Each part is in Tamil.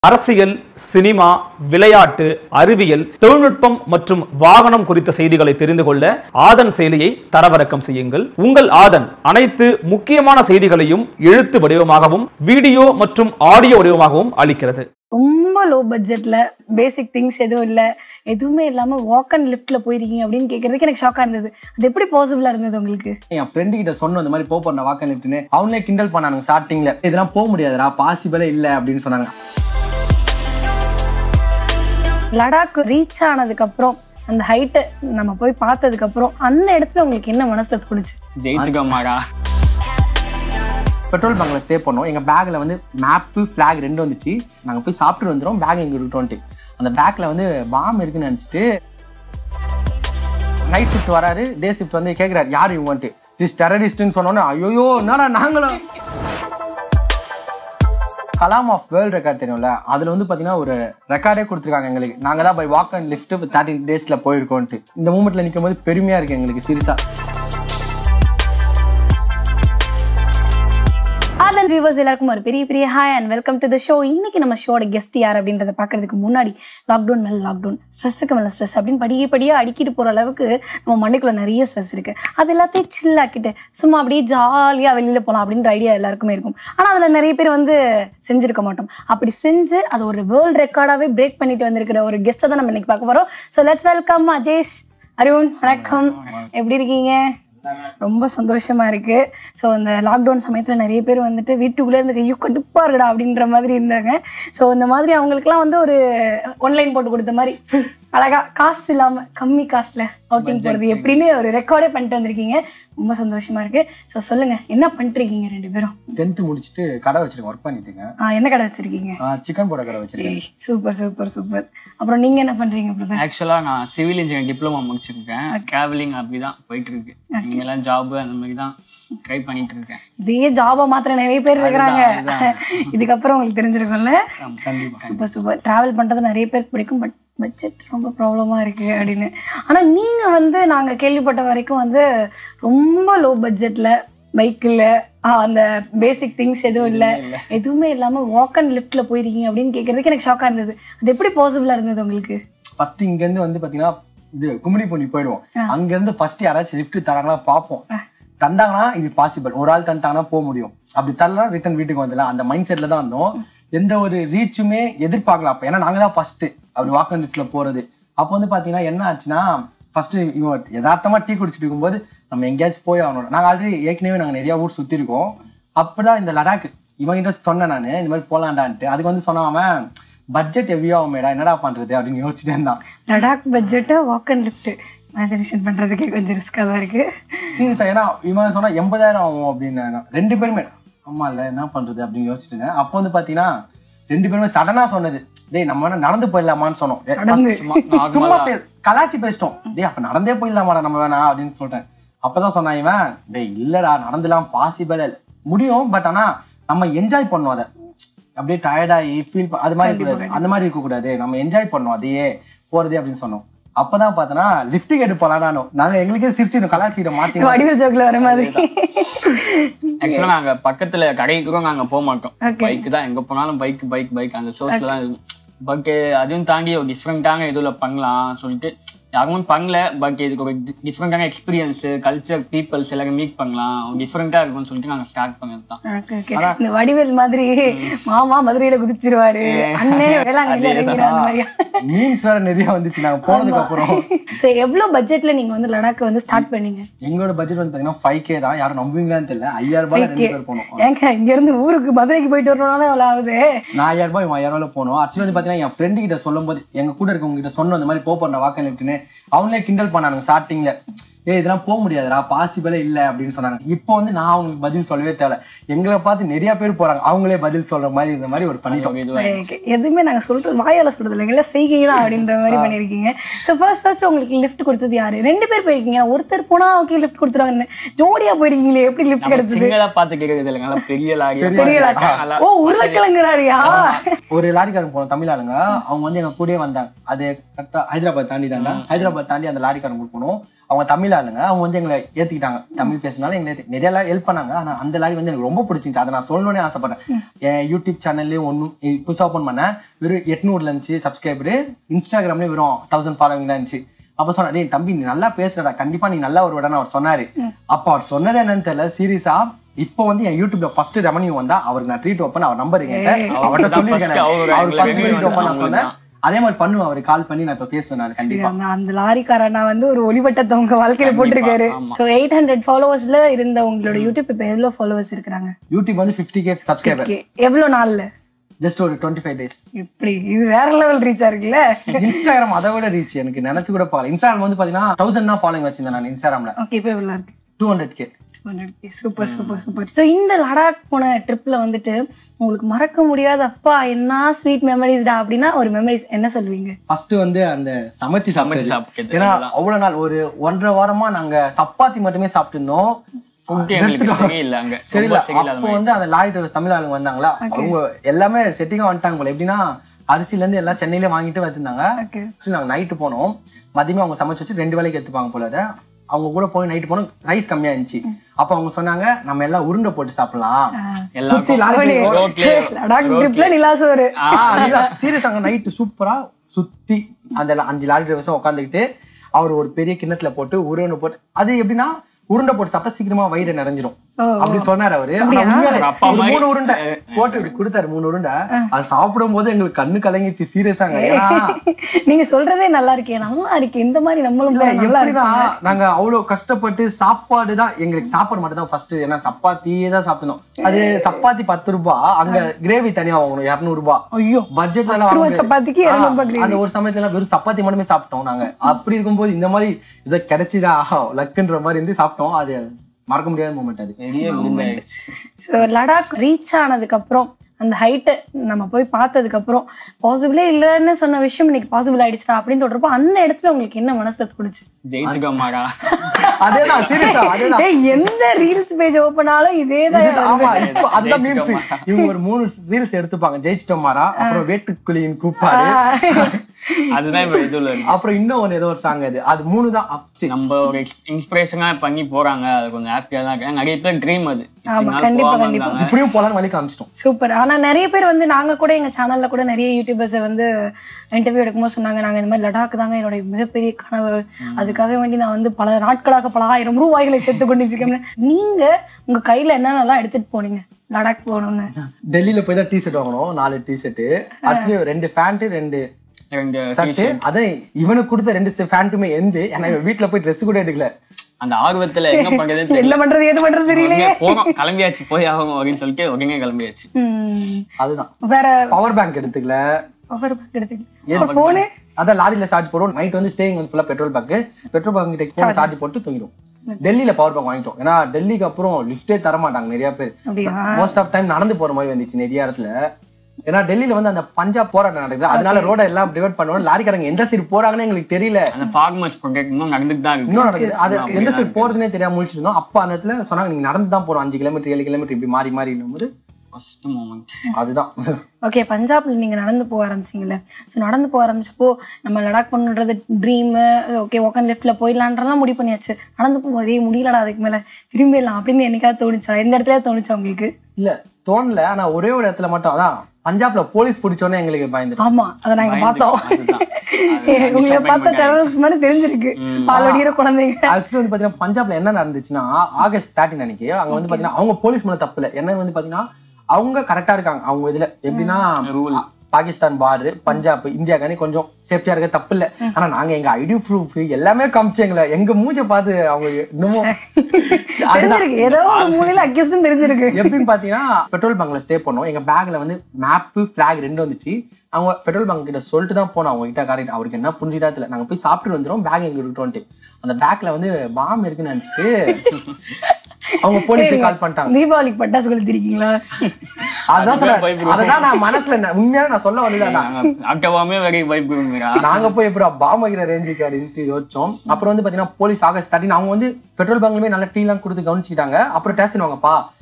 அரசியல் சினிமா விளையாட்டு அறிவியல் தொழில்நுட்பம் மற்றும் வாகனம் குறித்த செய்திகளை தெரிந்து கொள்ள ஆதன் செயலியை தரவிறக்கம் செய்யுங்கள் உங்கள் ஆதன் அனைத்து முக்கியமான செய்திகளையும் எழுத்து வடிவமாகவும் வீடியோ மற்றும் ஆடியோ வடிவமாகவும் அளிக்கிறது ரொம்ப லோ பட்ஜெட்ல பேசிக் திங்ஸ் எதுவும் இல்லை எதுவுமே இல்லாம வாக் அண்ட் லிஃப்ட்ல போயிருக்கீங்க அப்படின்னு கேட்கறதுக்கு எனக்கு ஷாக்கா இருந்தது அது எப்படி பாசிபிளா இருந்தது உங்களுக்கு என் ஃப்ரெண்டு கிட்ட சொன்ன இந்த மாதிரி போக போற வாக்க லிஃப்ட்னு அவங்களே கிண்டல் பண்ணானுங்க ஸ்டார்டிங்ல இதெல்லாம் போக முடியாதுடா பாசிபிளே இல்ல அப்படின்னு சொன்னாங்க லடாக் ரீச் ஆனதுக்கு அப்புறம் அந்த ஹைட்டை நம்ம போய் பார்த்ததுக்கு அப்புறம் அந்த இடத்துல உங்களுக்கு என்ன மனசுல தோணுச்சு ஜெயிச்சுக்கோமாடா பெட்ரோல் பங்க்ல ஸ்டே பண்ணோம் எங்க பேக்ல வந்து மேப்பு ஃபிளாக் ரெண்டு வந்துச்சு நாங்க போய் சாப்பிட்டு வந்துடும் பேக் எங்க விட்டோன்ட்டு அந்த பேக்ல வந்து பாம் இருக்குன்னு நினைச்சிட்டு நைட் ஷிஃப்ட் வராரு டே ஷிஃப்ட் வந்து கேக்குறாரு யார் இவங்கன்ட்டு திஸ் டெரரிஸ்ட்னு சொன்னோன்னே ஐயோ என்னடா நாங்களும் கலாம் ஆஃப் வேர்ல்ட் ரெக்கார்ட் தெரியும்ல அதுல வந்து பாத்தீங்கன்னா ஒரு ரெக்கார்டே கொடுத்துருக்காங்க எங்களுக்கு நாங்க தான் by walk and lift thirteen டேஸ்ல போயிருக்கோன்ட்டு இந்த மூமெண்ட்ல நிக்கும் போது பெருமையா இருக்கு எங்களுக்கு சீரியஸா அதன் வியூவர்ஸ் எல்லாருக்கும் ஒரு பெரிய பெரிய hi and welcome to the show இன்னைக்கு நம்ம ஷோட கெஸ்ட் யார் அப்படின்றத பார்க்கறதுக்கு முன்னாடி லாக்டவுன் மேல லாக்டவுன் ஸ்ட்ரெஸ்ஸுக்கு மேல ஸ்ட்ரெஸ் அப்படின்னு படியே படியே அடிக்கிட்டு போற அளவுக்கு நம்ம மண்ணுக்குள்ள நிறைய ஸ்ட்ரெஸ் இருக்கு அது எல்லாத்தையும் chill ஆக்கிட்டு சும்மா அப்படியே ஜாலியா வெளியில போகலாம் அப்படின்ற ஐடியா எல்லாருக்குமே இருக்கும் ஆனா அதுல நிறைய பேர் வந்து செஞ்சிருக்க மாட்டோம் அப்படி செஞ்சு அது ஒரு வேர்ல்ட் ரெக்கார்டாவே பிரேக் பண்ணிட்டு வந்திருக்கிற ஒரு கெஸ்ட்டை தான் நம்ம இன்னைக்கு பார்க்க போறோம் so let's welcome Ajesh Arun வணக்கம் எப்படி இருக்கீங்க ரொம்ப சந்தோஷமா இருக்கு ஸோ இந்த லாக்டவுன் சமயத்துல நிறைய பேர் வந்துட்டு வீட்டுக்குள்ளே இருந்து ஐயோ கடுப்பா இருக்குடா அப்படின்ற மாதிரி இருந்தாங்க ஸோ இந்த மாதிரி அவங்களுக்குலாம் வந்து ஒரு ஒன்லைன் போட்டு கொடுத்த மாதிரி அழகா காசு இல்லாம கம்மி காசுல அவுட்டிங் போறது எப்படின்னு ஒரு ரெக்கார்டே பண்ணிட்டு வந்திருக்கீங்க ரொம்ப சந்தோஷமா இருக்கு ஸோ சொல்லுங்க என்ன பண்ணிட்டு இருக்கீங்க ரெண்டு பேரும் டென்த் முடிச்சுட்டு கடை வச்சிருக்கேன் ஒர்க் பண்ணிட்டுங்க ஆ, என்ன கடை வச்சிருக்கீங்க சிக்கன் போட கடை வச்சிருக்கேன் சூப்பர் சூப்பர் சூப்பர் அப்புறம் நீங்க என்ன பண்றீங்க பிரதர் ஆக்சுவலாக நான் சிவில் இன்ஜினியர் டிப்ளமா முடிச்சிருக்கேன் டிராவலிங் அப்படி தான் போயிட்டு இருக்கு இங்கெல்லாம் ஜாப் அந்த மாதிரி தான் ட்ரை பண்ணிட்டு இருக்கேன் இதே ஜாபை மாத்திர நிறைய பேர் இருக்கிறாங்க இதுக்கப்புறம் உங்களுக்கு தெரிஞ்சிருக்கும்ல கண்டிப்பா சூப்பர் சூப்பர் டிராவல் பண்றது நிறைய பேருக்கு பிடிக்கும் பட் பட்ஜெட் ரொம்ப ப்ராப்ளமா இருக்கு அப்படின்னு ஆனா நீங்க வந்து நாங்க கேள்விப்பட்ட வரைக்கும் வந்து ரொம்ப லோ பட்ஜெட்ல பைக்கில் அந்த பேசிக் திங்ஸ் எதுவும் இல்லை எதுவுமே இல்லாம வாக் அண்ட் லிஃப்ட்ல போயிருக்கீங்க அப்படின்னு கேட்கறதுக்கு எனக்கு ஷாக்கா இருந்தது அது எப்படி பாசிபிளா இருந்தது உங்களுக்கு ஃபர்ஸ்ட் இங்க இருந்து வந்து பாத்தீங்கன்னா இது கும்மிடி பொண்ணி போயிடுவோம் அங்க இருந்து ஃபர்ஸ்ட் யாராச்சும் லிஃப்ட் தராங்களா பார்ப்போம் தந்தாங்கன்னா இது பாசிபிள் ஒரு ஆள் தந்துட்டாங்கன்னா போக முடியும் அப்படி தரலாம் ரிட்டர்ன் வீட்டுக்கு வந்துடலாம் அந்த மைண்ட் செட்ல தான் இருந்தோம் எந்த ஒரு ரீச்சுமே எதிர்பார்க்கல அப்ப ஏன்னா நாங்க தான் ஃபர்ஸ்ட் அப்படி வாக் அண்ட் லிஃப்ட்ல போறது அப்போ வந்து பாத்தீங்கன்னா என்ன ஆச்சுன்னா ஃபர்ஸ்ட் இவன் யதார்த்தமா டீ குடிச்சிட்டு இருக்கும்போது நம்ம எங்கேயாச்சும் போய் ஆகணும் நாங்க ஆல்ரெடி ஏற்கனவே நாங்க நிறைய ஊர் சுத்தி இருக்கோம் அப்பதான் இந்த லடாக் இவங்கிட்ட சொன்னேன் நான் இந்த மாதிரி போலாண்டான்ட்டு அதுக்கு வந்து சொன்னான் அவன் பட்ஜெட் எவ்வியோ ஆகுமேடா என்னடா பண்றது அப்படின்னு யோசிச்சுட்டே இருந்தான் லடாக் பட்ஜெட்டை வாக் அண்ட் லிஃப்ட் இமேஜினேஷன் பண்றதுக்கே கொஞ்சம் ரிஸ்காக தான் இருக்கு சீரியஸா ஏன்னா இவன் சொன்னா எண்பதாயிரம் ஆகும் அப்படின்னு ரெண்டு பேருமே ஆமா இல்ல என்ன பண்றது அப்படின்னு யோசிச்சுட்டு இருந்தேன் அப்போ வந்து பாத்தீங்கன்னா ரெண்டு பேருமே சடனா சொன்னது டேய் நம்ம வேணா நடந்து போயிடலாமான்னு சொன்னோம் ஏ, நடந்து. சும்மா- சும்மா பே கலாச்சி பேசிட்டோம் டேய் அப்ப நடந்தே போயிடலாமாடா நம்ம வேணா அப்படின்னு சொல்லிட்டேன் அப்பதான் சொன்னான் இவன் டேய் இல்லடா நடந்துலாம் பாசிபிள் முடியும் பட் ஆனா நம்ம என்ஜாய் பண்ணோம் அதை அப்படியே டயர்டாகி ஃபீல் அது மாதிரி இருக்கக்கூடாது அந்த மாதிரி இருக்கக்கூடாது நம்ம என்ஜாய் பண்ணோம் அதையே போறதே அப்படின்னு சொன்னோம் அப்பதான் பார்த்தோன்னா லிஃப்ட் கேட்டு போலாம் நானும் நாங்க எங்களுக்கே சிரிச்சிடும் கலாச்சிக்கிட்ட மாத்தி வடிவேல் ஜோக்ல வர மாதிரி ஆக்சுவலாக நாங்க பக்கத்துல கடைக்கு கூட நாங்க போக மாட்டோம் Okay. பைக் தான் எங்க போனாலும் பைக் பைக் பைக் அந்த சோர்ஸ்ல தான் இருக்கும் பட் அதுவும் தாண்டி ஒரு டிஃப்ரெண்டான இதுல பண்ணலாம் சொல்லிட்டு யாருமே பண்ணல பட் இதுக்கு ஒரு டிஃப்ரெண்டான எக்ஸ்பீரியன்ஸ் கல்ச்சர் பீப்புள்ஸ் எல்லாரும் மீட் பண்ணலாம் ஒரு டிஃப்ரெண்டா இருக்கும்னு சொல்லிட்டு நாங்க ஸ்டார்ட் பண்ணது தான் Okay, okay. இந்த வடிவேல் மாதிரி மாமா மதுரையில குதிச்சிருவாரு அண்ணே வேளாங்கண்ணில இறங்கிற அந்த மாதிரியா மீம்ஸ் வேற நிறைய வந்துச்சு நாங்க போனதுக்கு அப்புறம் சோ எவ்வளவு பட்ஜெட்ல நீங்க வந்து லடாக் வந்து ஸ்டார்ட் பண்ணீங்க எங்களோட பட்ஜெட் வந்து பாத்தீங்கன்னா ஃபைவ் கே தான் யாரும் நம்புவீங்களான்னு தெரியல ஐயாயிரம் ரூபாய் ரெண்டு பேர் போனோம் ஏங்க இங்க இருந்து ஊருக்கு மதுரைக்கு போயிட்டு வரணும்னால எவ்வளவு ஆகுது நான் ஐயாயிரம் ரூபாய் இவன் ஐயாயிரம் ரூபாய் போனோம் ஆக்சுவலி வந்து பாத்தீங்கன்னா என் ஃப்ரெண்டு கிட்ட சொல்லும் போது எங்க கூட இருக்கவங்க கிட்ட சொன்ன இந்த மாதிரி போக போற வாக்கன் லிஃப்ட்னு அவங்களே கிண்டல் பண்ணானுங்க ஸ்டார்டிங்ல ஏய் இதெல்லாம் போக முடியாதுடா பாசிபிளே இல்ல அப்படின்னு சொன்னாங்க இப்போ வந்து நான் அவங்களுக்கு பதில் சொல்லவே தேவை எங்களை பார்த்து நிறைய பேர் போறாங்க அவங்களே பதில் சொல்ற மாதிரி இந்த மாதிரி ஒரு பண்ணிட்டோம் ஒரு இதுவா Okay, எதுவுமே நாங்க சொல்றது வாயால சொல்றது இல்லை எல்லாம் செய்கை தான் அப்படின்ற மாதிரி பண்ணிருக்கீங்க சோ ஃபர்ஸ்ட் ஃபர்ஸ்ட் உங்களுக்கு லிஃப்ட் கொடுத்தது யாரு ரெண்டு பேர் போயிருக்கீங்க ஒருத்தர் போனா ஓகே லிஃப்ட் கொடுத்துருவாங்க ஜோடியா போயிருக்கீங்களே எப்படி லிஃப்ட் கிடைச்சது சிங்களா பார்த்து கேட்கறது இல்லை நல்லா பெரிய லாரி பெரிய லாரி. ஓ உருளைக்கிழங்குறாரியா ஒரு லாரிக்காரன் போனோம் தமிழ் ஆளுங்க அவங்க வந்து எங்க கூடயே வந்தாங்க அது கரெக்டா ஹைதராபாத் தாண்டி தாண்டா ஹைதராபாத் தாண்டி அந்த லாரிக்காரன் கூட போனோம் அவங்க தமிழ் ஆளுங்க அவங்க வந்து எங்களை ஏத்துக்கிட்டாங்க தமிழ் பேசினாலும் எங்களை ஏத்து- நிறைய ஹெல்ப் பண்ணாங்க ஆனா அந்த லாரி வந்து எனக்கு ரொம்ப பிடிச்சிருந்துச்சு அதை நான் சொல்லணும்னே ஆசைப்பட்டேன் என் யூடியூப் சேனல்லையும் ஒன்றும் புதுசாக ஓப்பன் பண்ணேன் வெறும் எட்நூறுல இருந்துச்சு சப்ஸ்கிரைபரு இன்ஸ்டாகிராம்லேயும் வெறும் தௌசண்ட் ஃபாலோவிங் தான் இருந்துச்சு அப்ப சொன்னா டேய் தம்பி நீ நல்லா பேசுறடா கண்டிப்பா நீ நல்லா வருவடான்னு அவர் சொன்னாரு அப்ப அவர் சொன்னது என்னன்னு தெரியல சீரியஸா இப்போ வந்து என் யூடியூப்ல ஃபர்ஸ்ட் ரெவன்யூ வந்தா அவருக்கு நான் ட்ரீட் ஓப்பன் அவர் நம்பர் கேட்டேன் அவர்கிட்ட தான் சொல்லியிருக்கேன் first அவரு அவர் ஃபர்ஸ்ட் எங்களுக்கு ட்ரீட் ஓப்பன் நான் அவங்களுக்கு சொன்னேன் அதே மாதிரி பண்ணுவேன் அவர் கால் பண்ணி நான் இப்போ பேசுவேன் நான் சரி, கண்டிப்பா அந்த அந்த லாரிக்காரனா வந்து ஒரு ஒளிவட்டத்தை உங்க வாழ்க்கையில போட்டிருக்காரு ஸோ எயிட் ஹண்ட்ரட் ஃபாலோவர்ஸ்ல இருந்த உங்களோட யூடியூப் இப்போ எவ்வளவு ஃபாலோவர்ஸ் இருக்கிறாங்க யூடியூப் வந்து ஃபிஃப்டி கே சப்ஸ்கிரைபர் ஓகே எவ்வளவு நாள்ல ஜஸ்ட் ஒரு டுவெண்ட்டி ஃபைவ் டேஸ் எப்படி இது வேற லெவல் ரீச்சா இருக்குல்ல இன்ஸ்டாகிராம் அதை விட ரீச் எனக்கு நினைச்சு கூட பார்க்கல இன்ஸ்டாகிராம் வந்து பாத்தீங்கன்னா தௌசண்ட் தான் ஃபாலோயிங் வச்சிருந்தேன் நான் இன்ஸ்டாகிராம்ல ஓகே இப்போ எவ்வளவு இருக்கு two hundred K super super super so இந்த லடாக் போன ட்ரிப்ல வந்துட்டு உங்களுக்கு மறக்க முடியாத அப்பா என்ன ஸ்வீட் மெமரிஸ்டா அப்படின்னா ஒரு மெமரிஸ் என்ன சொல்லுவீங்க ஃபர்ஸ்ட் வந்து அந்த சமைச்சு சாப்பிட்டது சாப்பிட்டது. ஏன்னா அவ்வளவு நாள் ஒரு ஒன்றரை வாரமா நாங்க சப்பாத்தி மட்டுமே சாப்பிட்டு இருந்தோம் ஃபுட் எங்களுக்கு சரியில்லை அங்க சரியில்ல ரொம்ப சரியில்லாத அப்போ வந்து அந்த லாரி டிரைவர்ஸ் தமிழ் ஆளுங்க வந்தாங்களா அவங்க எல்லாமே செட்டிங்கா வந்துட்டாங்க போல எப்படின்னா அரிசில இருந்து எல்லாம் சென்னையில வாங்கிட்டு வச்சிருந்தாங்க Okay. சரி நாங்க நைட்டு போனோம் மதியமே அவங்க சமைச்சு வச்சு ரெண்டு வேலைக்கு எடுத்துப்பாங்க போல அதை அவங்க கூட போய் நைட்டு போனோம் ரைஸ் கம்மியா இருந்துச்சு அப்ப அவங்க சொன்னாங்க நம்ம எல்லாம் உருண்டை போட்டு சாப்பிடலாம் சுத்தி லாரி ரோட்லயே லடாக் ட்ரிப்ல நிலாசோறு சீரியஸ் அங்க நைட்டு சூப்பரா சுத்தி அந்த ல- அஞ்சு லாரி டிரைவர்ஸும் உட்காந்துக்கிட்டு அவர் ஒரு பெரிய கிண்ணத்துல போட்டு உருண்டை போட்டு அது எப்படின்னா உருண்டை போட்டு சாப்பிட்டா சீக்கிரமா வயிறு நிறைஞ்சிரும் அப்படி சொன்னாரு அவரு ஆனா உண்மையாலே அப்பா ஒரு மாதிரி- மூணு உருண்டை போட்டு இப்படி கொடுத்தாரு மூணு உருண்டை அது சாப்பிடும் போது எங்களுக்கு கண்ணு கலங்கிச்சு சீரியஸாங்க ஏன்னா நீங்க சொல்றதே நல்லா இருக்கே நல்லா இருக்கு இந்த மாதிரி நம்மளும் இல்ல, போனா நல்லா எப்படின்னா இருக்கு நாங்க அவ்வளவு கஷ்டப்பட்டு சாப்பாடு தான் எங்களுக்கு சாப்பாடு மட்டும் தான் ஃபர்ஸ்ட் ஏன்னா சப்பாத்தியே தான் சாப்பிட்டோம் அது சப்பாத்தி பத்து ரூபாய் அங்க கிரேவி தனியா வாங்கணும் இருநூறு ரூபாய் ஐயோ பட்ஜெட்ல பத்து ரூபா சப்பாத்திக்கு இருநூறு ரூபாய் gravy. அந்த ஒரு சமயத்துல எல்லாம் வெறும் சப்பாத்தி மட்டுமே சாப்பிட்டோம் நாங்க அப்படி இருக்கும்போது இந்த மாதிரி இதை கிடைச்சிதா லக்குன்ற மாதிரி இருந்து சாப்பிட்டோம் அது மறக்க முடியாத மூமெண்ட் அது பெரிய விருந்தாயிடுச்சு ஸோ லடாக் ரீச் ஆனதுக்கு அப்புறம் அந்த ஹைட்டை நம்ம போய் பார்த்ததுக்கு அப்புறம் பாசிபிளே இல்லைன்னு சொன்ன விஷயம் இன்னைக்கு பாசிபிள் ஆயிடுச்சா அப்படின்னு சொல்றப்போ அந்த இடத்துல உங்களுக்கு என்ன மனசுல தோணுச்சு ஜெயிச்சுக்கோ மாறா அதேதான் சீரியஸா அதேதான் ஏய் எந்த ரீல்ஸ் பேஜ் ஓப்பனாலும் இதே தான் இதுதான், ஆமா இப்போ அதுதான் மீம்ஸ் ஜெயிச்சிட்டோமா. இவங்க ஒரு மூணு ரீல்ஸ் எடுத்துப்பாங்க ஜெயிச்சிட்டோம் மாறா அப்புறம் வேட்டுக்குழியின் கூப்பாடு அதுதான் இப்ப இதுல இருக்கு அப்புறம் இன்னும் ஒன்னு ஏதோ ஒரு சாங் அது அது மூணு தான் அப்படி நம்ம ஒரு இன்ஸ்பிரேஷனா பண்ணி போறாங்க அது கொஞ்சம் ஹாப்பியா தான் இருக்கு நிறைய பேர் ட்ரீம் அது இத்தனை நாள் கண்டிப்பா, போகாம கண்டிப்பா. இருந்தாங்க. இப்படியும் போலான்னு வழி காமிச்சிட்டோம் சூப்பர் ஆனா நிறைய பேர் வந்து நாங்க கூட எங்க சேனல்ல கூட நிறைய யூடியூபர்ஸை வந்து இன்டர்வியூ எடுக்கும்போது சொன்னாங்க நாங்க இந்த மாதிரி லடாக் தாங்க என்னுடைய மிகப்பெரிய கனவு அதுக்காக வேண்டி நான் வந்து பல நாட்களாக பல ஆயிரம் ரூபாய்களை சேர்த்து கொண்டுட்டு இருக்கேன் நீங்க உங்க கையில என்னென்னலாம் எடுத்துட்டு போனீங்க லடாக் போகணும்னு டெல்லியில போய் தான் டி ஷர்ட் வாங்கணும் நாலு டி ஷர்ட் ஆக்சுவலி ரெண்டு பேண்ட் ரெண்டு ரெண்டு ஷர்ட் அதான் இவனுக்கு கொடுத்த ரெண்டு பேண்ட்டுமே எந்து ஏன்னா இவன் வீட்டுல போய் ட்ரெஸ் கூட எடுக்கல அந்த ஆர்வத்துல என்ன பண்றதே என்ன தெரியல பண்றது எது பண்றது தெரியலையே உடனே போறோம் கிளம்பியாச்சு போய் ஆகும் அப்படின்னு சொல்லிட்டு உடனே கிளம்பியாச்சு ம். அதுதான் வேற பவர் பேங்க் எடுத்துக்கல பவர் பேங்க் எடுத்துக்கலாம் போனு அதான் லாரியில சார்ஜ் போடுவோம் நைட் வந்து ஸ்டேயிங் வந்து ஃபுல்லா பெட்ரோல் பேங்க் பெட்ரோல் பேங்க் கிட்ட போன் சார்ஜ் போட்டு தூங்கிடும் டெல்லியில பவர் பேங்க் வாங்கிட்டோம் ஏன்னா டெல்லிக்கு அப்புறம் லிஃப்டே தர மாட்டாங்க நிறைய பேர் அப்படியா மோஸ்ட் ஆஃப் டைம் நடந்து போற மாதிரி வந்துச்சு நிறைய இடத்துல ஏன்னா டெல்லியில வந்து அந்த பஞ்சாப் போராட்டம் நடக்குது அதனால ரோட எல்லாம் டிவைட் பண்ணுவோம் லாரிக்காரங்க எந்த சைடு போறாங்கன்னு எங்களுக்கு தெரியல அந்த ஃபார்மர்ஸ் ப்ராஜெக்ட் இன்னும் நடந்துட்டு தான் இருக்கு இன்னும் நடக்குது அது எந்த சைடு போறதுனே தெரியாம முழிச்சிட்டு இருந்தோம் அப்ப அந்த இடத்துல சொன்னாங்க நீங்க நடந்து தான் போறோம் அஞ்சு கிலோமீட்டர் ஏழு கிலோமீட்டர் இப்படி மாறி மாறி போது ஃபர்ஸ்ட் மூமெண்ட் அதுதான் ஓகே பஞ்சாப்ல நீங்க நடந்து போக ஆரம்பிச்சிங்கல்ல ஸோ நடந்து போக ஆரம்பிச்சப்போ நம்ம லடாக் பண்ணுறது ட்ரீமு ஓகே ஒக்கன் லெஃப்ட்ல போயிடலான்றலாம் முடிவு பண்ணியாச்சு நடந்து போகும்போதே முடியலடா அதுக்கு மேல திரும்பிடலாம் அப்படின்னு என்னைக்காவது தோணுச்சா எந்த இடத்துல தோணுச்சா உங்களுக்கு இல்ல தோணல ஆனா ஒரே ஒரு இடத்துல மட்டும் அதான் பஞ்சாப்ல போலீஸ் பிடிச்சோன்னே எங்களுக்கு பயந்துட்டு ஆமா அதை நாங்க பார்த்தோம் அதுதான். உங்களை பார்த்தா டெரரிஸ்ட் மாதிரி தெரிஞ்சிருக்கு பால் வடிகிற குழந்தைங்க ஆக்சுவலி வந்து பாத்தீங்கன்னா பஞ்சாப்ல என்ன நடந்துச்சுன்னா ஆகஸ்ட் தேர்ட்டின் அன்னைக்கு அங்க வந்து பாத்தீங்கன்னா அவங்க போலீஸ் மேல தப்பு இல்ல என்ன வந்து பாத்தீங்கன்னா அவங்க கரெக்டா இருக்காங்க அவங்க இதுல எப்படின்னா பாகிஸ்தான் பாரு பஞ்சாப் இந்தியாக்கானே கொஞ்சம் சேஃப்டியா இருக்க தப்பு இல்ல ஆனா நாங்க எங்க ஐடி ப்ரூஃப் எல்லாமே காமிச்சு எங்களை எங்க மூஞ்ச பார்த்து அவங்க இன்னமும் அதுதான். தெரிஞ்சிருக்கு ஏதோ ஒரு மூலையில அக்யூஸ்டும் தெரிஞ்சிருக்கு எப்படின்னு பாத்தீங்கன்னா பெட்ரோல் பங்க்ல ஸ்டே பண்ணோம் எங்க பேக்ல வந்து மேப் பிளாக் ரெண்டு வந்துச்சு அவங்க பெட்ரோல் பங்க் கிட்ட சொல்லிட்டு தான் போனோம் அவங்க கிட்ட கரெக்ட் அவருக்கு என்ன புரிஞ்சுட்டா தெரியல நாங்க போய் சாப்பிட்டு வந்துடும் பேக் எங்க இருக்கட்டும் அந்த பேக்ல வந்து பாம் இருக்குன்னு நினைச்சிட்டு அவங்க போலீஸ் கால் பண்ணிட்டாங்க தீபாவளிக்கு பட்டாசு கொளுத்திருக்கீங்களா அதான் சொல்றேன் பயப்படுவோம். அததான் நான் மனசுல ந- உண்மையா நான் சொல்ல வந்ததுதான் அக்கவாமே வெரி பயப்படுவீங்களா நாங்க போய் எப்படி பாம் வைக்கிற ரேஞ்சுக்கு அப்படின்ட்டு யோசிச்சோம் அப்புறம் வந்து பாத்தீங்கன்னா போலீஸ் ஆகஸ்ட் தேர்ட்டின் அவங்க வந்து பெட்ரோல் பங்க்லயுமே நல்ல டீ எல்லாம் கொடுத்து கவனிச்சுக்கிட்டாங்க அப்புறம் ஸ்டேஷன் வாங்கப்பா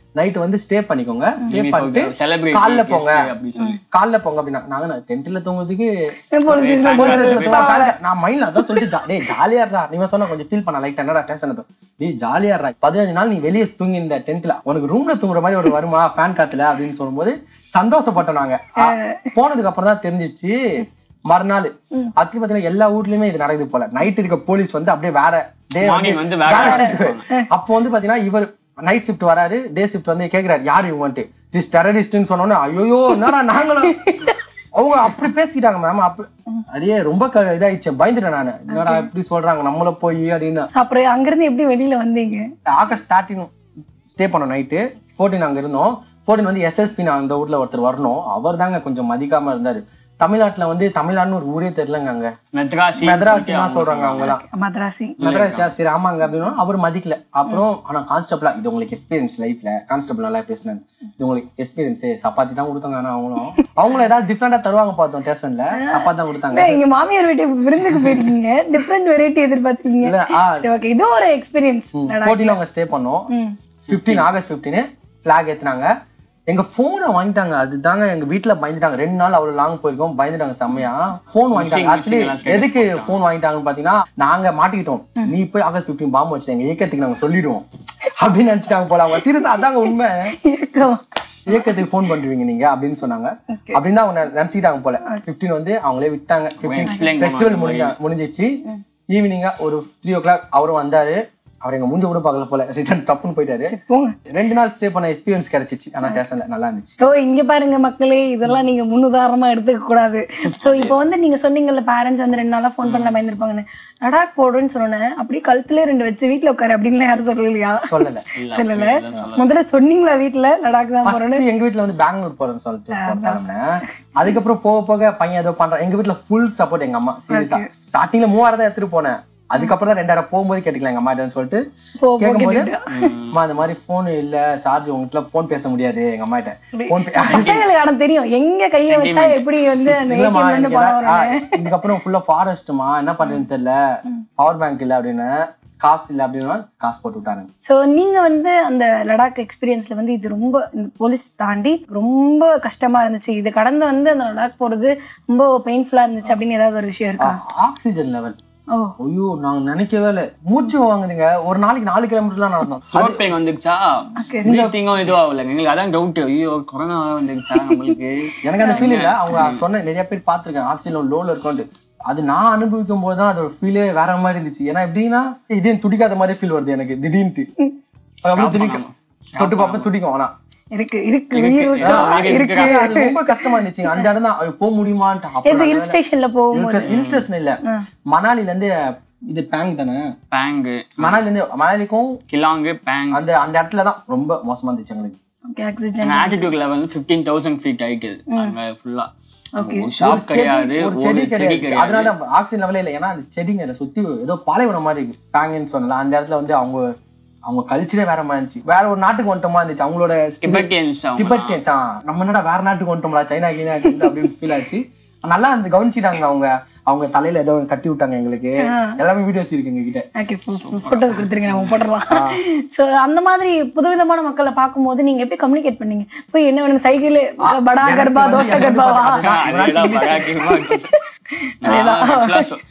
நைட் வந்து ஸ்டே பண்ணிக்கோங்க ஸ்டே Maybe பண்ணிட்டு for celebrity காலைல guest போங்க அப்படி சொல்லி. காலைல போங்க அப்படின்னா நாங்க டென்ட்ல தூங்குறதுக்கு போலீஸ் ஸ்டேஷன்ல போலீஸ் போறது ஸ்டேஷன்ல தூங்க- நான் மைண்ட்ல அதான் சொல்லிட்டு ஜா- டேய் ஜாலியா இருடா நீங்க சொன்ன கொஞ்சம் ஃபீல் பண்ண லைட் என்னடா டென்ஷன் டேய் ஜாலியா இருடா பதினஞ்சு நாள் நீ வெளியே தூங்கி இந்த டென்ட்ல உனக்கு ரூம்ல தூங்குற மாதிரி ஒரு வருமா ஃபேன் காத்துல அப்படின்னு சொல்லும்போது சந்தோஷப்பட்டோம் நாங்க அ, போனதுக்கு அப்புறம் தான் தெரிஞ்சிச்சு மறுநாள் ஆக்சுவலி பாத்தீங்கன்னா எல்லா ஊர்லயுமே இது நடக்குது போல நைட் இருக்க போலீஸ் வந்து அப்படியே வேற டே Morning வந்து வேற அப்போ வந்து பாத்தீங்கன்னா இவர் நைட் ஷிஃப்ட் வராரு டே ஷிஃப்ட் வந்து கேக்குறாரு யாரு இவன்ட்டு திஸ் டெரரிஸ்ட்னு சொன்னோன்னே ஐயோ என்னடா நாங்களும் அவங்க அப்படி பேசிக்கிட்டாங்க மேம் அப்ப அடியே ரொம்ப க- இதாயிடுச்சு பயந்துட்டேன் நானு என்னடா இப்படி சொல்றாங்க நம்மள போய் அப்படின்னு அப்புறம் அங்கிருந்து எப்படி வெளியில வந்தீங்க ஆகஸ்ட் தேர்ட்டின் ஸ்டே பண்ணோம் நைட்டு ஃபோர்டீன் அங்க இருந்தோம் ஃபோர்டீன் வந்து எஸ்எஸ்பி அந்த ஊர்ல ஒருத்தர் வரணும் அவர் தாங்க கொஞ்சம் மதிக்காம இருந்தாரு தமிழ்நாட்டுல வந்து தமிழ்நாடுன்னு ஒரு ஊரே தெரியலங்க அங்க மெத்ராசி மெதராசி தான் சொல்றாங்க அவங்கலாம் மദ്രാசி மெட்ராஸியா சரி ஆமாங்க அப்படின்னா அவர் மதிக்கல அப்புறம் ஆனா கான்ஸ்டபிளா இது உங்களுக்கு எக்ஸ்பீரியன்ஸ் லைஃப்ல கான்ஸ்டபிள் நல்லா பேசினாரு இது உங்களுக்கு எக்ஸ்பீரியன்ஸ் சப்பாத்தி தான் கொடுத்தாங்க ஆனா அவங்களும் அவங்களும் ஏதாவது டிஃப்ரெண்டா தருவாங்க பார்த்தோம் ஸ்டேஷன்ல சப்பாத்தி தான் கொடுத்தாங்க எங்க மாமியார் வீட்டுக்கு விருந்துக்கு போயிருக்கீங்க டிஃப்ரெண்ட் வெரைட்டி எதிர்பார்த்தீங்க இல்ல ஆ சரி ஓகே இது ஒரு எக்ஸ்பீரியன்ஸ் ஃபோர்டீன் அவங்க ஸ்டே பண்ணோம் ஃபிஃப்டீன் ஆகஸ்ட் ஃபிஃப்டீன் ஃபிளாக் ஏத்துனாங்க எங்க போனை வாங்கிட்டாங்க அதுதாங்க எங்க வீட்ல பயந்துட்டாங்க ரெண்டு நாள் அவ்வளவு லாங் போயிருக்கோம் பயந்துட்டாங்க செம்மையா போன் வாங்கிட்டாங்க ஆக்சுவலி எதுக்கு போன் வாங்கிட்டாங்கன்னு பாத்தீங்கன்னா நாங்க மாட்டிக்கிட்டோம் நீ போய் ஆகஸ்ட் ஃபிஃப்டீன் பாம்பு வச்சுட்டு எங்க இயக்கத்துக்கு நாங்க சொல்லிடுவோம் அப்படின்னு நினைச்சிட்டாங்க போல அவங்க திரும்ப அதாங்க உண்மை இயக்கத்துக்கு ஃபோன் பண்ணுவீங்க நீங்க அப்படின்னு சொன்னாங்க அப்படின்னு அவங்க நெ- நினைச்சுக்கிட்டாங்க போல 15 வந்து அவங்களே விட்டாங்க explain ஃபெஸ்டிவல் முடிஞ்ச முடிஞ்சிச்சு ஈவினிங்கா ஒரு த்ரீ ஓ கிளாக் அவரும் வந்தாரு அவர் எங்க மூஞ்ச கூட பார்க்கல போல ரிட்டர்ன் டப்புன்னு போயிட்டாரு போங்க ரெண்டு நாள் ஸ்டே பண்ண எக்ஸ்பீரியன்ஸ் கிடைச்சிச்சு ஆனா ஸ்டேஷன்ல நல்லா இருந்துச்சு ஓ இங்க பாருங்க மக்களே இதெல்லாம் நீங்க முன்னுதாரணமா எடுத்துக்க கூடாது சோ இப்போ வந்து நீங்க சொன்னீங்கல்ல பேரண்ட்ஸ் வந்து ரெண்டு நாளா ஃபோன் பண்ணல பயந்துருப்பாங்கன்னு லடாக் போடுறேன்னு சொன்னேன் அப்படியே கழுத்துல ரெண்டு வச்சு வீட்ல உட்காரு அப்படின்னு யாரும் சொல்லலையா சொல்லல சொல்லல முதல்ல சொன்னீங்களா வீட்ல லடாக் தான் போறேன்னு ஃபர்ஸ்ட் எங்க வீட்ல வந்து பெங்களூர் போறேன்னு சொல்லிட்டு போட்டாங்க அதுக்கப்புறம் போக போக பையன் ஏதோ பண்றான் எங்க வீட்ல ஃபுல் சப்போர்ட் எங்க அம்மா சீரியஸா ஸ்டார்டிங்ல மூவாயிரம் தான் எடுத்துட்டு போனேன் அதுக்கப்புறம் தான் ரெண்டாயிரம் போகும்போது கேட்டுக்கலாம் எங்க அம்மா சொல்லிட்டு போ, போ கேட்கும்போது கேட்டுட்டா. அம்மா இந்த மாதிரி போன் இல்ல சார்ஜ் உங்ககிட்ட போன் பேச முடியாது எங்க அம்மா கிட்ட போன் பசங்களுக்கு ஆனா தெரியும் எங்க கைய வச்சா எப்படி வந்து அந்த இல்லம்மா ஏடிஎம்ல இருந்து எனக்கு பணம் ஏதாவது- வரும் ஆ, இதுக்கப்புறம் ஃபுல்லா ஃபாரஸ்ட்மா என்ன பண்றதுன்னு தெரியல பவர் பேங்க் இல்ல அப்படின்னு காசு இல்ல அப்படின்னா காசு போட்டு விட்டாங்க ஸோ நீங்க வந்து அந்த லடாக் எக்ஸ்பீரியன்ஸ்ல வந்து இது ரொம்ப இந்த போலீஸ் தாண்டி ரொம்ப கஷ்டமா இருந்துச்சு இது கடந்து வந்து அந்த லடாக் போறது ரொம்ப பெயின்ஃபுல்லா இருந்துச்சு அப்படின்னு ஏதாவது ஒரு விஷயம் இருக்கா ஆக்சிஜன் லெவல் ஓ ஐயோ நாங்க நினைக்கவே இல்லை மூச்சு வாங்குதுங்க ஒரு நாளைக்கு நாலு கிலோமீட்டர்லாம் நடந்தோம் த்ரோட் பெயின் வந்துருச்சா பிரீத்திங்கும் இதுவும் ஆகல எங்களுக்கு அதான் டவுட் ஐயோ கொரோனா வந்துருச்சா நம்மளுக்கு எனக்கு அந்த ஃபீல் இல்ல அவங்க சொன்ன நிறைய பேர் பார்த்திருக்கேன் ஆக்சிஜன் லோல இருக்கோன்ட்டு அது நான் அனுபவிக்கும் போது தான் அதோட ஃபீலே வேற மாதிரி இருந்துச்சு ஏன்னா எப்படின்னா இதே துடிக்காத மாதிரி ஃபீல் வருது எனக்கு திடீர்னு அது அப்படியே துடிக்கும் தொட்டு பார்ப்ப துடிக்கும் ஆனா இருக்கு இருக்கு உயிர் இருக்கா? இருக்கு, இருக்கு அது ரொம்ப கஷ்டமா இருந்துச்சு அந்த இடம் தான் ஐயோ, போக முடியுமான்ட்டு எது ஹில் ஸ்டேஷன்ல போகும்போது ஹில் ஸ்டேஷன் இல்ல மணாலில இருந்து இது பேங் தானே பேங்கு மணாலில இருந்து மணாலிக்கும் கிலாங்கு பேங் அந்த அந்த இடத்துல தான் ரொம்ப மோசமா இருந்துச்சு எங்களுக்கு ஓகே ஆக்சிஜன் ஆட்டிடியூட் லெவல் வந்து ஃபிஃப்டீன் தௌசண்ட் ஃபீட் ஆயிக்குது அங்க ஃபுல்லா Okay. ஒரு ஷாப் கிடையாது ஒரு ஒரு செடி செடி கிடையாது கிடையாது அதனால ஆக்சிஜன் லெவலே இல்லை ஏன்னா அந்த செடிங்க இல்லை சுத்தி ஏதோ பாலைவனம் மாதிரி இருக்கு பேங்குன்னு சொன்னல அந்த இடத்துல வந்து அவங்க அவங்க கல்ச்சரே வேற மாதிரி இருந்துச்சு வேற ஒரு நாட்டுக்கு வந்துட்டோமா இருந்துச்சு அவங்களோட டிபெட்டியன்ஸ் அவங்க டிபெட்டியன்ஸ் நம்ம என்னடா வேற நாட்டுக்கு வந்துட்டோம்ல சைனா கீனா அப்படின்னு ஃபீல் ஆச்சு நல்லா இருந்து கவனிச்சிட்டாங்க அவங்க அவங்க தலையில ஏதோ ஒண்ணு கட்டி விட்டாங்க எங்களுக்கு எல்லாமே வீடியோஸ் இருக்கு எங்க கிட்ட ஓகே ஃபோட்டோஸ் கொடுத்துருங்க நம்ம போட்டுடலாம் ஸோ அந்த மாதிரி புதுவிதமான மக்களை பார்க்கும்போது நீங்க எப்படி கம்யூனிகேட் பண்ணீங்க போய் என்ன வேணும் சைக்கிள் படா எனக்கு கர்ப்பா வந்து தோசை எனக்கு வந்து கர்ப்பாவா பாத்தீங்கன்னா, அதேதான் பராக்கிரமா இருக்கு. நான் actually சொ-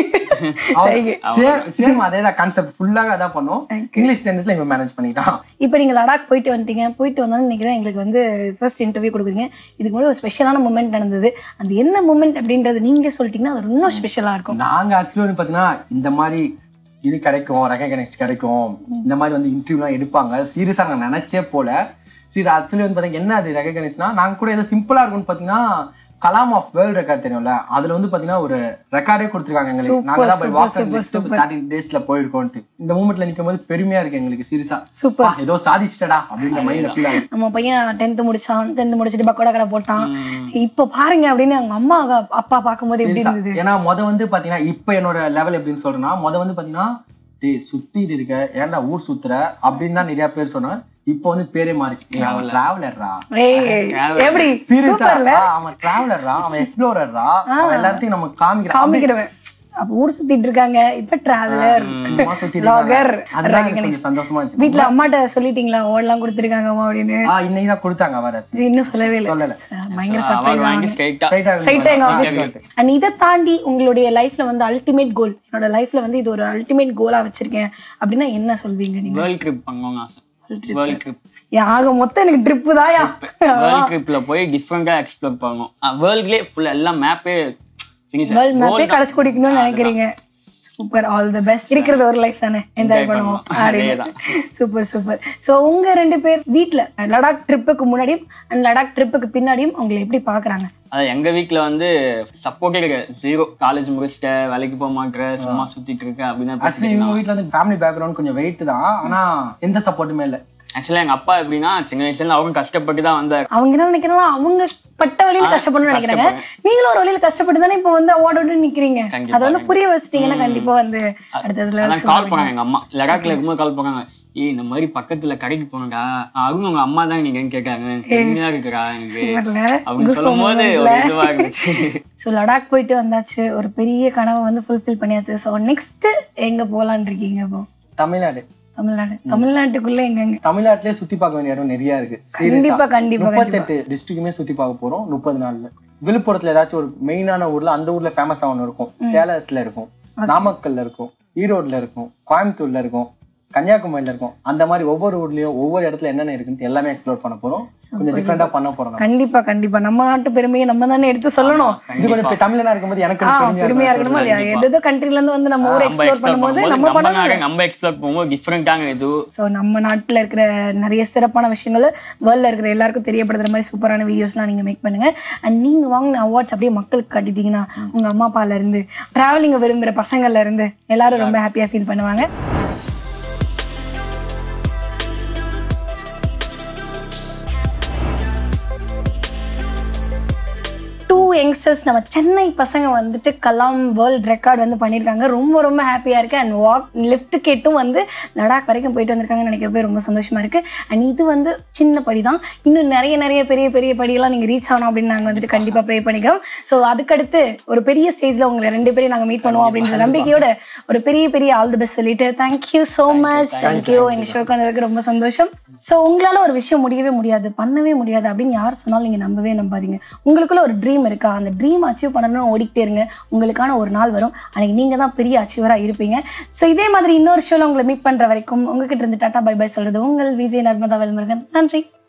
சைகை சேம் சேம் அதே தான் கான்செப்ட் ஃபுல்லாவே அதான் பண்ணோம் இங்கிலீஷ் தெரிஞ்சதுல இவன் மேனேஜ் பண்ணிட்டான் இப்போ நீங்கள் லடாக் போயிட்டு வந்துட்டீங்க போயிட்டு வந்தாலும் இன்னைக்கு தான் எங்களுக்கு வந்து ஃபர்ஸ்ட் இன்டர்வியூ கொடுக்குறீங்க இதுக்கு முன்னாடி ஒரு ஸ்பெஷலான மூமெண்ட் நடந்தது அந்த என்ன மூமெண்ட் அப்படின்றது நீங்களே சொல்லிட்டீங்கன்னா அது இன்னும் ஸ்பெஷலாக இருக்கும் நாங்க ஆக்சுவலி வந்து பாத்தீங்கன்னா இந்த மாதிரி இது கிடைக்கும் ரெகனைஸ் கிடைக்கும் இந்த மாதிரி வந்து இன்டர்வியூலாம் எடுப்பாங்க சீரியஸா நாங்க நினைச்சே போல சரி ஆக்சுவலி வந்து பாத்தீங்கன்னா என்ன அது ரெகனைஸ்னா நாங்க கூட ஏதோ சிம்பிளா இருக்கும்னு பாத்தீங்கன்னா கலாம் ஆஃப் வேர்ல்ட் ரெக்கார்ட் தெரியும்ல அதுல வந்து பாத்தீங்கன்னா ஒரு ரெக்கார்டே கொடுத்துருக்காங்க எங்களுக்கு நாங்க தான் போய் வாக் தேர்ட்டின் டேஸ்ல போயிருக்கோம்ட்டு இந்த மூமெண்ட்ல நிக்கும் போது பெருமையா இருக்கு எங்களுக்கு சீரியஸா Super. ஏதோ சாதிச்சிட்டடா அப்படின்ற மைண்ட்ல ஃபீல் ஆகுது நம்ம பையன் டென்த்து முடிச்சான் டென்த்து முடிச்சுட்டு பக்கோடா கடை போட்டான் இப்போ பாருங்க அப்படின்னு அவங்க அம்மா அப்பா பார்க்கும்போது எப்படி இருந்தது ஏன்னா முத வந்து பாத்தீங்கன்னா இப்ப என்னோட லெவல் எப்படின்னு சொல்றேன்னா முத வந்து பாத்தீங்கன்னா டேய் சுத்திட்டு இருக்க ஏன்டா ஊர் சுத்துற அப்படின்னு தான் நிறைய பேர் சொன்னேன் இப்போ வந்து பேரே மாறிச்சு டிராவலர்ரா ஏய் எப்படி சீரியஸா சூப்பர்ல அவன் டிராவலர்ரா அவன் எக்ஸ்ப்ளோரர்ரா அவன் எல்லாத்தையும் நம்ம காமிக்கிறான் காமிக்கிறவன் அப்ப ஊர் சுத்திட்டு இருக்காங்க இப்ப டிராவலர் சும்மா சுத்திட்டு லாகர் இருக்காங்க. அதுதான் எனக்கு கொஞ்சம் சந்தோஷமா இருந்துச்சு வீட்ல அம்மாட்ட சொல்லிட்டீங்களா ஓடலாம் கொடுத்துருக்காங்கம்மா அப்படின்னு ஆ இன்னைக்கு தான் கொடுத்தாங்க வர இது இன்னும் சொல்லவே இல்லை சொல்லல. பயங்கர அவர் சர்ப்ரைஸ் வாங்கி ஸ்ட்ரைட்டா ஸ்ட்ரைட்டா ஸ்ட்ரைட்டா எங்க ஆஃபீஸ் அண்ட் இதை தாண்டி உங்களுடைய லைஃப்ல வந்து அல்டிமேட் கோல் என்னோட லைஃப்ல வந்து இது ஒரு அல்டிமேட் கோலா வச்சிருக்கேன் அப்படின்னா என்ன சொல்வீங்க நீங்க வேர்ல்ட் ட்ரிப் பண்ணுவாங்க ஆசை வேர்ல்ட் ட்ரிப் ஏன் ஆக மொத்தம் எனக்கு ட்ரிப்பு தாயா வேர்ல்ட் ட்ரிப்ல போய் டிஃப்ரெண்டா எக்ஸ்ப்ளோர் பண்ணணும் வேர்ல்ட்லயே ஃபுல் எல்லாம் மேப்பே வேர்ல்ட் மேப்பே கடைச்சு குடிக்கணும்னு நினைக்கிறீங்க சூப்பர் ஆல் தி பெஸ்ட் இருக்கிறது ஒரு லைஃப் தானே என்ஜாய் பண்ணுவோம் அப்படின்னு சூப்பர் சூப்பர் ஸோ உங்க ரெண்டு பேர் வீட்ல லடாக் ட்ரிப்புக்கு முன்னாடியும் அண்ட் லடாக் ட்ரிப்புக்கு பின்னாடியும் உங்களை எப்படி பாக்குறாங்க அது எங்க வீட்ல வந்து சப்போர்ட்டே கிடையாது ஜீரோ காலேஜ் முடிச்சிட்ட வேலைக்கு போக மாட்டேற சும்மா சுத்திட்டு இருக்க அப்படின்னு ஆக்சுவலி இவங்க வீட்ல வந்து ஃபேமிலி பேக்ரவுண்ட் கொஞ்சம் வெயிட் தான் ஆனா எந்த சப்போர்ட்டுமே இல்ல ஆக்சுவலா எங்க அப்பா எப்படின்னா சின்ன வயசுல இருந்து அவங்க கஷ்டப்பட்டு தான் வந்தாரு அவங்க என்ன நினைக்கிறாங்க அவங்க பட்ட வழியில கஷ்டப்படணும்னு நினைக்கிறாங்க நீங்களும் ஒரு வழியில கஷ்டப்பட்டு தானே இப்போ வந்து அவார்டோட நிக்கிறீங்க கண்டிப்பா, அதை வந்து புரிய வச்சிட்டீங்கன்னா கண்டிப்பா வந்து அடுத்ததுல அதான் கால் பண்ணாங்க எங்க அம்மா லடாக்ல இருக்கும்போது கால் பண்ணாங்க ஏய் இந்த மாதிரி பக்கத்துல கடைக்கு போனடா அருண் உங்க அம்மா தான் நீங்க கேட்டாங்க எங்கயா இருக்கிறா எனக்கு அப்படின்னு சொல்லும் போது ஒரு இதுவா இருந்துச்சு ஸோ லடாக் போயிட்டு வந்தாச்சு ஒரு பெரிய கனவை வந்து ஃபுல்ஃபில் பண்ணியாச்சு ஸோ நெக்ஸ்ட் எங்க போலான்னு இருக்கீங்க இப்போ தமிழ்நாடு தமிழ்நாடு தமிழ்நாட்டுக்குள்ள எங்கெங்க தமிழ்நாட்டுலயே சுத்தி பார்க்க வேண்டிய இடம் நிறைய இருக்கு கண்டிப்பா கண்டிப்பா முப்பத்தெட்டு டிஸ்ட்ரிக்ட்டுமே சுத்தி பார்க்க போறோம் முப்பது நாள்ல விழுப்புரத்துல ஏதாச்சும் ஒரு மெயினான ஊர்ல அந்த ஊர்ல ஃபேமஸா ஒன்று இருக்கும் சேலத்துல இருக்கும் நாமக்கல்ல இருக்கும் ஈரோட்ல இருக்கும் கோயம்புத்தூர்ல இருக்கும் கன்னியாகுமரியில இருக்கும் அந்த மாதிரி ஒவ்வொரு ஊர்லயும் ஒவ்வொரு இடத்துல என்னென்ன இருக்குன்னு எல்லாமே எக்ஸ்ப்ளோர் பண்ண போறோம் கொஞ்சம் டிஃப்ரெண்டா பண்ண போறோம் நம்ம. கண்டிப்பா கண்டிப்பா நம்ம நாட்டு பெருமையை நம்ம தானே எடுத்து சொல்லணும் இது கொஞ்சம் இப்ப தமிழனா இருக்கும்போது எனக்கு ஆ கொஞ்சம் பெருமையா பெருமையா இருக்கு. இருக்கணுமா இல்லையா எதோ கண்ட்ரில இருந்து வந்து நம்ம ஊரை நம்ம எக்ஸ்ப்ளோர் எக்ஸ்ப்ளோர் பண்ணும்போது பண்ணும்போது நம்ம நம்ம பண்ணணும் நாடு நம்ம எக்ஸ்ப்ளோர் பண்ணும்போது டிஃப்ரெண்டாங்க இது ஸோ நம்ம நாட்டில் இருக்கிற நிறைய சிறப்பான விஷயங்களை வேர்ல்டில் இருக்கிற எல்லாருக்கும் தெரியப்படுத்துற மாதிரி சூப்பரான வீடியோஸ்லாம் நீங்கள் மேக் பண்ணுங்க அண்ட் நீங்கள் வாங்கின அவார்ட்ஸ் அப்படியே மக்களுக்கு காட்டிட்டீங்கன்னா உங்கள் அம்மா அப்பால இருந்து ட்ராவலிங்கை விரும்புகிற பசங்கள்ல இருந்து எல்லாரும் ரொம்ப ஹாப்பியாக ஃபீல் பண்ணுவாங்க டூ யங்ஸ்டர்ஸ் நம்ம சென்னை பசங்க வந்துட்டு கலாம் வேர்ல்ட் ரெக்கார்ட் வந்து பண்ணியிருக்காங்க ரொம்ப ரொம்ப ஹாப்பியாக இருக்கு அண்ட் வாக் லிஃப்ட் கேட்டும் வந்து லடாக் வரைக்கும் போயிட்டு வந்திருக்காங்கன்னு நினைக்கிறப்ப ரொம்ப சந்தோஷமா இருக்கு அண்ட் இது வந்து சின்ன படி தான் இன்னும் நிறைய நிறைய பெரிய பெரிய படியெல்லாம் நீங்கள் ரீச் ஆகணும் அப்படின்னு நாங்கள் வந்துட்டு கண்டிப்பாக ப்ரே பண்ணிக்கிறோம் ஸோ அதுக்கடுத்து ஒரு பெரிய ஸ்டேஜில் உங்களை ரெண்டு பேரையும் நாங்கள் மீட் பண்ணுவோம் அப்படின்ற நம்பிக்கையோட ஒரு பெரிய பெரிய ஆல் தி பெஸ்ட் சொல்லிட்டு தேங்க்யூ ஸோ மச் தேங்க்யூ எங்கள் ஷோக்கு வந்ததுக்கு ரொம்ப சந்தோஷம் ஸோ உங்களால் ஒரு விஷயம் முடியவே முடியாது பண்ணவே முடியாது அப்படின்னு யார் சொன்னாலும் நீங்கள் நம்பவே நம்பாதீங்க உங்களுக்குள்ள ஒரு ட்ரீம் இருக்கா அந்த ட்ரீம் அச்சீவ் பண்ணணும்னு ஓடிக்கிட்டே இருங்க உங்களுக்கான ஒரு நாள் வரும் அன்னைக்கு நீங்கள் தான் பெரிய அச்சீவராக இருப்பீங்க ஸோ இதே மாதிரி இன்னொரு ஷோவில் உங்களை மீட் பண்ணுற வரைக்கும் உங்ககிட்ட இருந்து டாட்டா பை பை சொல்கிறது உங்கள் விஜய் நர்மதா வெல்முருகன் நன்றி